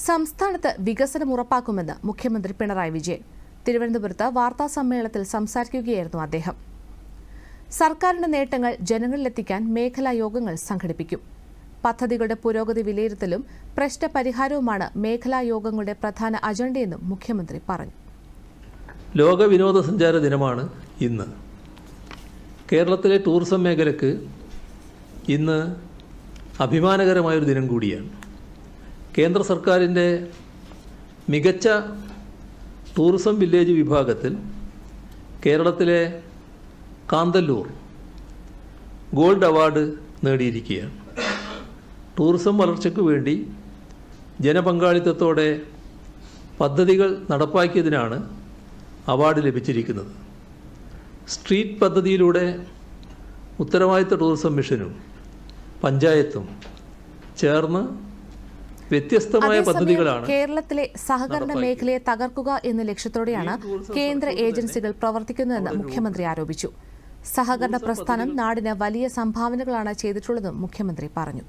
സംസ്ഥാനത്ത് വികസനം ഉറപ്പാക്കുമെന്ന് മുഖ്യമന്ത്രി പിണറായി വിജയൻ തിരുവനന്തപുരത്ത് വാർത്താ സമ്മേളനത്തിൽ സംസാരിക്കുകയായിരുന്നു അദ്ദേഹം സർക്കാരിന്റെ നേട്ടങ്ങൾ ജനങ്ങളിലെത്തിക്കാൻ മേഖലാ യോഗങ്ങൾ സംഘടിപ്പിക്കും പദ്ധതികളുടെ പുരോഗതി വിലയിരുത്തലും പ്രശ്ന പരിഹാരവുമാണ് മേഖലാ യോഗങ്ങളുടെ പ്രധാന അജണ്ടയെന്നും മുഖ്യമന്ത്രി പറഞ്ഞു ലോക വിനോദസഞ്ചാര ദിനമാണ് ഇന്ന് കേരളത്തിലെ ടൂറിസം മേഖലയ്ക്ക് ഇന്ന് അഭിമാനകരമായൊരു ദിനം കൂടിയാണ് കേന്ദ്ര സർക്കാരിൻ്റെ മികച്ച ടൂറിസം വില്ലേജ് വിഭാഗത്തിൽ കേരളത്തിലെ കാന്തല്ലൂർ ഗോൾഡ് അവാർഡ് നേടിയിരിക്കുകയാണ് ടൂറിസം വളർച്ചയ്ക്ക് വേണ്ടി ജനപങ്കാളിത്തത്തോടെ പദ്ധതികൾ നടപ്പാക്കിയതിനാണ് അവാർഡ് ലഭിച്ചിരിക്കുന്നത് സ്ട്രീറ്റ് പദ്ധതിയിലൂടെ ഉത്തരവാദിത്ത ടൂറിസം മിഷനും പഞ്ചായത്തും ചേർന്ന് വ്യത്യസ്തമായ അതേസമയം പദ്ധതികളാണ് കേരളത്തിലെ സഹകരണ മേഖലയെ തകർക്കുക എന്ന ലക്ഷ്യത്തോടെയാണ് കേന്ദ്ര ഏജൻസികൾ പ്രവർത്തിക്കുന്നതെന്ന് മുഖ്യമന്ത്രി ആരോപിച്ചു സഹകരണ പ്രസ്ഥാനം നാടിന് വലിയ സംഭാവനകളാണ് ചെയ്തിട്ടുള്ളതെന്നും മുഖ്യമന്ത്രി പറഞ്ഞു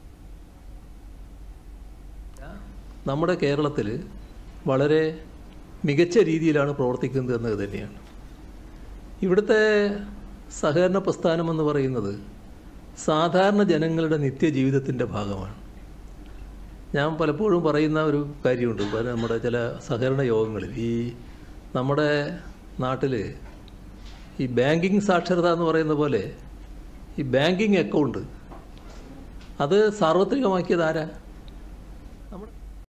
നമ്മുടെ കേരളത്തിൽ വളരെ മികച്ച രീതിയിലാണ് പ്രവർത്തിക്കുന്നത് എന്നത് തന്നെയാണ് ഇവിടുത്തെ സഹകരണ പ്രസ്ഥാനം എന്ന് പറയുന്നത് സാധാരണ ജനങ്ങളുടെ നിത്യജീവിതത്തിൻ്റെ ഭാഗമാണ് ഞാൻ പലപ്പോഴും പറയുന്ന ഒരു കാര്യമുണ്ട് പല നമ്മുടെ ചില സഹകരണ യോഗങ്ങളിൽ ഈ നമ്മുടെ നാട്ടിൽ ഈ ബാങ്കിങ് സാക്ഷരത എന്ന് പറയുന്ന പോലെ ഈ ബാങ്കിങ് അക്കൗണ്ട് അത് സാർവത്രികമാക്കിയത് ആരാ